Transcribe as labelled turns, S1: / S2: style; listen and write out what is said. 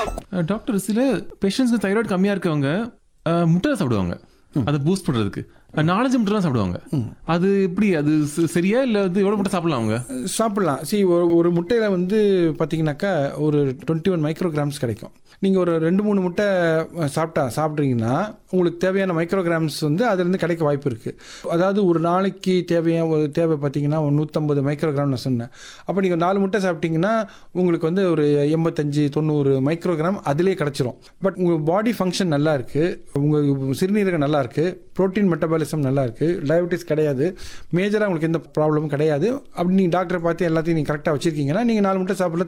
S1: அஹ் doctor சில பேஷண்ட்ஸ்க்கு thyroid கம்மியா இருக்கவங்க அஹ், முட்டை சாப்பிடுவாங்க அதை பூஸ்ட் பண்றதுக்கு அஹ், நாலஞ்சு முட்டைலாம் சாப்பிடுவாங்க அது எப்படி அது ச- சரியா இல்ல வந்து எவ்வளவு முட்டை சாப்பிடலாம் அவங்க
S2: சாப்பிடலாம் சி ஒரு ஒரு முட்டையில் வந்து பார்த்தீங்கன்னாக்கா ஒரு டுவெண்ட்டி ஒன் மைக்ரோகிராம்ஸ் கிடைக்கும் நீங்கள் ஒரு ரெண்டு மூணு முட்டை அஹ், சாப்பிட்டா சாப்பிட்றீங்கன்னா உங்களுக்கு தேவையான மைக்ரோகிராம்ஸ் வந்து அதுலேருந்து கிடைக்க வாய்ப்பு இருக்குது அதாவது ஒரு நாளைக்கு தேவையான ஒரு தேவை பார்த்தீங்கன்னா ஒரு நூற்றம்பது மைக்ரோகிராம் நான் சொன்னேன் அப்போ நீங்கள் நாலு முட்டை சாப்பிட்டீங்கன்னா உங்களுக்கு வந்து ஒரு எண்பத்தஞ்சு தொண்ணூறு மைக்ரோகிராம் அதிலே கிடச்சிரும் பட் உங்கள் பாடி ஃபங்க்ஷன் நல்லா இருக்குது உங்கள் சிறுநீரகம் நல்லா இருக்குது புரோட்டீன் மெட்டபாலிசம் நல்லா இருக்குது டயபெட்டிஸ் கிடையாது மேஜராக உங்களுக்கு எந்த ப்ராப்ளமும் கிடையாது அப்படி நீங்கள் டாக்டரை பார்த்து எல்லாத்தையும் நீங்கள் கரெக்டாக வச்சுருக்கீங்கன்னா நீங்கள் நாலு முட்டை சாப்பிடல